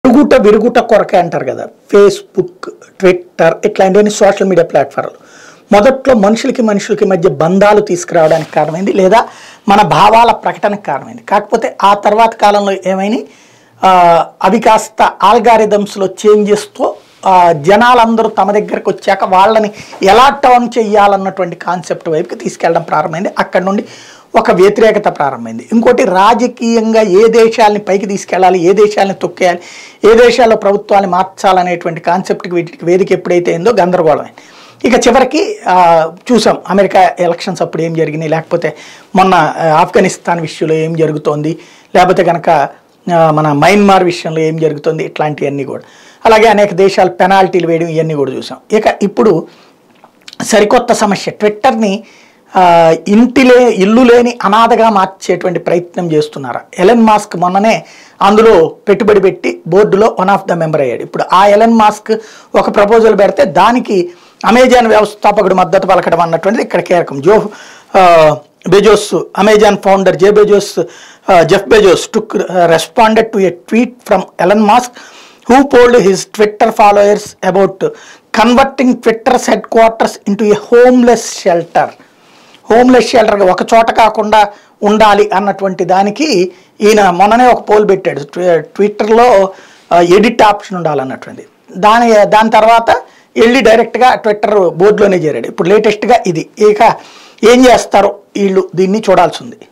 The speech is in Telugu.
విరుగుట విరుగుట కొరకే అంటారు కదా ఫేస్బుక్ ట్విట్టర్ ఇట్లాంటివన్నీ సోషల్ మీడియా ప్లాట్ఫామ్లు మొదట్లో మనుషులకి మనుషులకి మధ్య బంధాలు తీసుకురావడానికి కారణమైంది లేదా మన భావాల ప్రకటనకు కారణమైంది కాకపోతే ఆ తర్వాత కాలంలో ఏమైనా అవి కాస్త ఆల్గారిథమ్స్లో చేంజెస్తో జనాలందరూ తమ దగ్గరకు వచ్చాక వాళ్ళని ఎలా టర్న్ చేయాలన్నటువంటి కాన్సెప్ట్ వైపుకి తీసుకెళ్ళడం ప్రారంభమైంది అక్కడ నుండి ఒక వ్యతిరేకత ప్రారంభమైంది ఇంకోటి రాజకీయంగా ఏ దేశాలని పైకి తీసుకెళ్ళాలి ఏ దేశాలని తొక్కేయాలి ఏ దేశాల్లో ప్రభుత్వాన్ని మార్చాలనేటువంటి కాన్సెప్ట్కి వీటికి వేదిక ఎప్పుడైతే అయిందో గందరగోళమైంది ఇక చివరికి ఆ, చూసాం అమెరికా ఎలక్షన్స్ అప్పుడు ఏం జరిగినాయి లేకపోతే మొన్న ఆ, ఆఫ్ఘనిస్తాన్ విషయంలో ఏం జరుగుతోంది లేకపోతే కనుక ఆ, మన మయన్మార్ విషయంలో ఏం జరుగుతుంది ఇట్లాంటివన్నీ కూడా అలాగే అనేక దేశాలు పెనాల్టీలు వేయడం ఇవన్నీ కూడా చూసాం ఇక ఇప్పుడు సరికొత్త సమస్య ట్విట్టర్ని ఆ, ఇంటిలే ఇల్లు లేని అనాథగా మార్చేటువంటి ప్రయత్నం చేస్తున్నారా ఎలన్ మాస్క్ మొన్ననే అందులో పెట్టుబడి పెట్టి బోర్డులో వన్ ఆఫ్ ద మెంబర్ అయ్యాడు ఇప్పుడు ఆ ఎలన్ మాస్క్ ఒక ప్రపోజల్ పెడితే దానికి అమెజాన్ వ్యవస్థాపకుడు మద్దతు పలకడం అన్నటువంటిది ఇక్కడ కీలకం జో ఆ, బెజోస్ అమెజాన్ ఫౌండర్ జే Bezos uh, Jeff Bezos took responded to a tweet from Elon Musk who told his Twitter followers about converting Twitter's headquarters into a homeless shelter. Homeless shelter ఒక చోట కాకుండా ఉండాలి అన్నటువంటి దానికి ఈయన మొన్ననే ఒక పోల్ పెట్టాడు ట్వి- ట్విట్టర్లో ఎడిట్ ఆప్షన్ ఉండాలన్నటువంటి దాని దాని తర్వాత వెళ్ళి డైరెక్ట్గా ట్విట్టర్ బోర్డులోనే చేరాడు ఇప్పుడు లేటెస్ట్గా ఇది ఇక ఏం చేస్తారో వీళ్ళు దీన్ని చూడాల్సి ఉంది